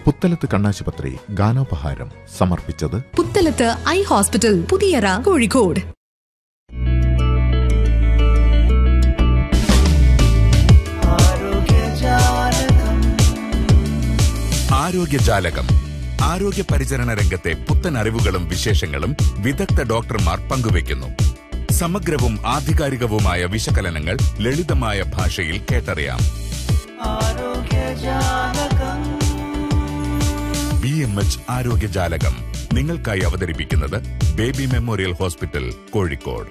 പുത്തലത്ത് കണ്ണാശുപത്രി ഗാനോപഹാരം സമർപ്പിച്ചത് പുത്തലത്ത് ഐ ഹോസ്പിറ്റൽ പുതിയറ കോഴിക്കോട് ആരോഗ്യജാലകം ആരോഗ്യ പരിചരണ രംഗത്തെ പുത്തൻ അറിവുകളും വിശേഷങ്ങളും വിദഗ്ധ ഡോക്ടർമാർ പങ്കുവയ്ക്കുന്നു സമഗ്രവും ആധികാരികവുമായ വിശകലനങ്ങൾ ലളിതമായ ഭാഷയിൽ കേട്ടറിയാം ബി എം എച്ച് ആരോഗ്യജാലകം നിങ്ങൾക്കായി അവതരിപ്പിക്കുന്നത് ബേബി മെമ്മോറിയൽ ഹോസ്പിറ്റൽ കോഴിക്കോട്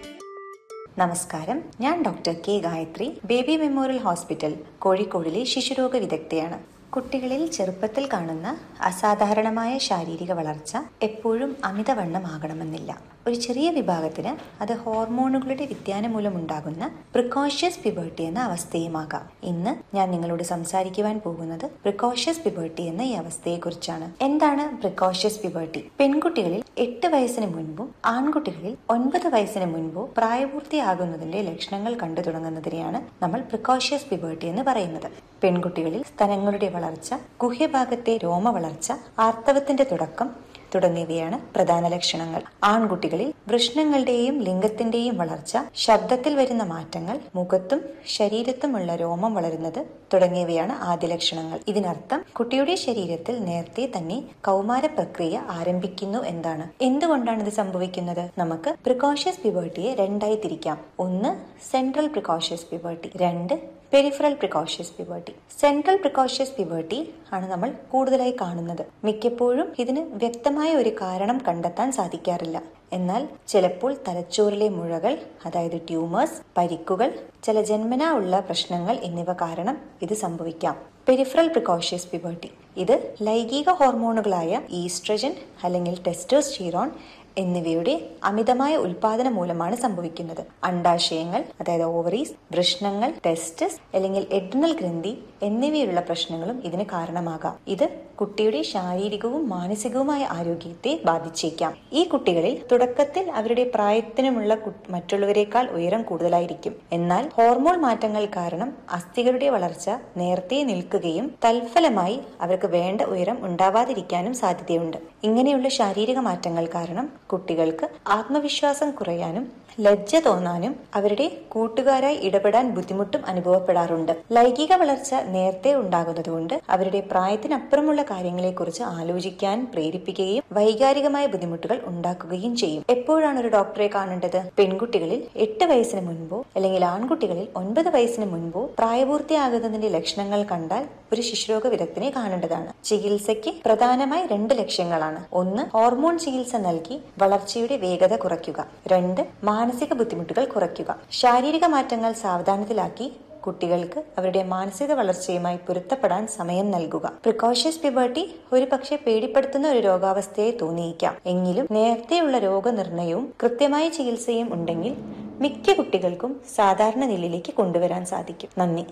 നമസ്കാരം ഞാൻ doctor K Gayathri baby memorial hospital കോഴിക്കോടിലെ ശിശുരോഗ വിദഗ്ധയാണ് കുട്ടികളിൽ ചെറുപ്പത്തിൽ കാണുന്ന അസാധാരണമായ ശാരീരിക വളർച്ച എപ്പോഴും അമിതവണ്ണമാകണമെന്നില്ല ഒരു ചെറിയ വിഭാഗത്തിന് അത് ഹോർമോണുകളുടെ വ്യതിയാനം മൂലമുണ്ടാകുന്ന പ്രിക്കോഷ്യസ് പിബേർട്ടി എന്ന അവസ്ഥയുമാകാം ഇന്ന് ഞാൻ നിങ്ങളോട് സംസാരിക്കുവാൻ പോകുന്നത് പ്രിക്കോഷ്യസ് പിബേർട്ടി എന്ന ഈ അവസ്ഥയെക്കുറിച്ചാണ് എന്താണ് പ്രിക്കോഷ്യസ് പിബേർട്ടി പെൺകുട്ടികളിൽ എട്ട് വയസ്സിന് മുൻപും ആൺകുട്ടികളിൽ ഒൻപത് വയസ്സിന് മുൻപോ പ്രായപൂർത്തിയാകുന്നതിന്റെ ലക്ഷണങ്ങൾ കണ്ടു തുടങ്ങുന്നതിനെയാണ് നമ്മൾ പ്രിക്കോഷ്യസ് പിബേർട്ടി എന്ന് പറയുന്നത് പെൺകുട്ടികളിൽ സ്തനങ്ങളുടെ വളർച്ച ഗുഹ്യഭാഗത്തെ രോമ വളർച്ച ആർത്തവത്തിന്റെ തുടക്കം തുടങ്ങിയവയാണ് പ്രധാന ലക്ഷണങ്ങൾ ആൺകുട്ടികളിൽ വൃഷ്ണങ്ങളുടെയും ലിംഗത്തിന്റെയും വളർച്ച ശബ്ദത്തിൽ വരുന്ന മാറ്റങ്ങൾ മുഖത്തും ശരീരത്തുമുള്ള രോമം വളരുന്നത് തുടങ്ങിയവയാണ് ആദ്യ ലക്ഷണങ്ങൾ ഇതിനർത്ഥം കുട്ടിയുടെ ശരീരത്തിൽ നേരത്തെ തന്നെ കൗമാര പ്രക്രിയ ആരംഭിക്കുന്നു എന്നാണ് എന്തുകൊണ്ടാണ് ഇത് സംഭവിക്കുന്നത് നമുക്ക് പ്രിക്കോഷ്യസ് പിബേർട്ടിയെ രണ്ടായി തിരിക്കാം ഒന്ന് സെൻട്രൽ പ്രിക്കോഷ്യസ് പിബേർട്ടി രണ്ട് peripheral precocious puberty central precocious puberty ആണ് നമ്മൾ കൂടുതലായി കാണുന്നത് മിക്കപ്പോഴും ഇതിന് വ്യക്തമായ ഒരു കാരണം കണ്ടെത്താൻ സാധിക്കാറില്ല എന്നാൽ ചിലപ്പോൾ തലച്ചോറിലെ മുഴകൾ അതായത് ട്യൂമേഴ്സ് പരിക്കുകൾ ചില ജന്മനാ ഉള്ള പ്രശ്നങ്ങൾ എന്നിവ കാരണം ഇത് സംഭവിക്കാം പെരിഫറൽ പ്രിക്കോഷ്യസ് പിബേർട്ടി ഇത് ലൈംഗിക ഹോർമോണുകളായ ഈസ്ട്രജൻ അല്ലെങ്കിൽ ടെസ്റ്റോസ്റ്റീറോൺ എന്നിവയുടെ അമിതമായ ഉൽപാദനം മൂലമാണ് സംഭവിക്കുന്നത് അണ്ടാശയങ്ങൾ അതായത് ഓവറീസ് വൃഷ്ണങ്ങൾ ടെസ്റ്റസ് അല്ലെങ്കിൽ എഡ്രിനൽ ഗ്രന്ഥി എന്നിവയുള്ള പ്രശ്നങ്ങളും ഇതിന് കാരണമാകാം ഇത് കുട്ടിയുടെ ശാരീരികവും മാനസികവുമായ ആരോഗ്യത്തെ ബാധിച്ചേക്കാം ഈ കുട്ടികളിൽ തുടക്കത്തിൽ അവരുടെ പ്രായത്തിനുമുള്ള മറ്റുള്ളവരെക്കാൾ ഉയരം കൂടുതലായിരിക്കും എന്നാൽ ഹോർമോൺ മാറ്റങ്ങൾ കാരണം അസ്ഥികളുടെ വളർച്ച നേരത്തെ നിൽക്കുകയും തൽഫലമായി അവർക്ക് വേണ്ട ഉയരം ഉണ്ടാവാതിരിക്കാനും സാധ്യതയുണ്ട് ഇങ്ങനെയുള്ള ശാരീരിക മാറ്റങ്ങൾ കാരണം കുട്ടികൾക്ക് ആത്മവിശ്വാസം കുറയാനും ലജ്ജ തോന്നാനും അവരുടെ കൂട്ടുകാരായി ഇടപെടാൻ ബുദ്ധിമുട്ടും അനുഭവപ്പെടാറുണ്ട് ലൈംഗിക വളർച്ച നേരത്തെ ഉണ്ടാകുന്നതുകൊണ്ട് അവരുടെ പ്രായത്തിനപ്പുറമുള്ള കാര്യങ്ങളെക്കുറിച്ച് ആലോചിക്കാൻ പ്രേരിപ്പിക്കുകയും വൈകാരികമായ ബുദ്ധിമുട്ടുകൾ ഉണ്ടാക്കുകയും ചെയ്യും എപ്പോഴാണ് ഒരു ഡോക്ടറെ കാണേണ്ടത് പെൺകുട്ടികളിൽ എട്ട് വയസ്സിന് മുൻപോ അല്ലെങ്കിൽ ആൺകുട്ടികളിൽ ഒൻപത് വയസ്സിന് മുൻപോ പ്രായപൂർത്തിയാകുന്നതിന്റെ ലക്ഷണങ്ങൾ കണ്ടാൽ ഒരു ശിശുരോഗ വിദഗ്ധനെ കാണേണ്ടതാണ് ചികിത്സയ്ക്ക് പ്രധാനമായി രണ്ട് ലക്ഷ്യങ്ങളാണ് ഒന്ന് ഹോർമോൺ ചികിത്സ നൽകി വളർച്ചയുടെ വേഗത കുറയ്ക്കുക രണ്ട് മാനസിക ബുദ്ധിമുട്ടുകൾ കുറയ്ക്കുക ശാരീരിക മാറ്റങ്ങൾ സാവധാനത്തിലാക്കി കുട്ടികൾക്ക് അവരുടെ മാനസിക വളർച്ചയുമായി പൊരുത്തപ്പെടാൻ സമയം നൽകുക പ്രിക്കോഷ്യസ് പിബേർട്ടി ഒരു പക്ഷേ പേടിപ്പെടുത്തുന്ന ഒരു രോഗാവസ്ഥയെ തോന്നിയേക്കാം എങ്കിലും നേരത്തെയുള്ള രോഗനിർണയവും കൃത്യമായ ചികിത്സയും ഉണ്ടെങ്കിൽ മിക്ക കുട്ടികൾക്കും സാധാരണ നിലയിലേക്ക് കൊണ്ടുവരാൻ സാധിക്കും നന്ദി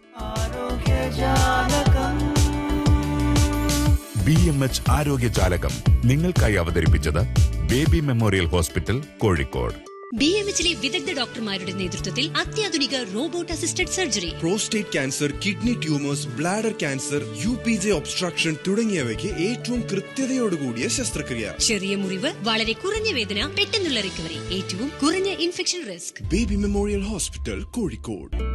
ബി എം എച്ച് ആരോഗ്യജാലകം നിങ്ങൾക്കായി അവതരിപ്പിച്ചത് baby memorial hospital Kozhikode B M എച്ചിലെ വിദഗ്ധ ഡോക്ടർമാരുടെ നേതൃത്വത്തിൽ അത്യാധുനിക robot assisted surgery prostate cancer kidney tumours bladder cancer U P J obstruction തുടങ്ങിയവയ്ക്ക് ഏറ്റവും കൃത്യതയോടുകൂടിയ ശസ്ത്രക്രിയ ചെറിയ മുറിവ് വളരെ കുറഞ്ഞ വേദന പെട്ടെന്നുള്ള റിക്കവറി ഏറ്റവും കുറഞ്ഞ infection risk baby memorial hospital Kozhikode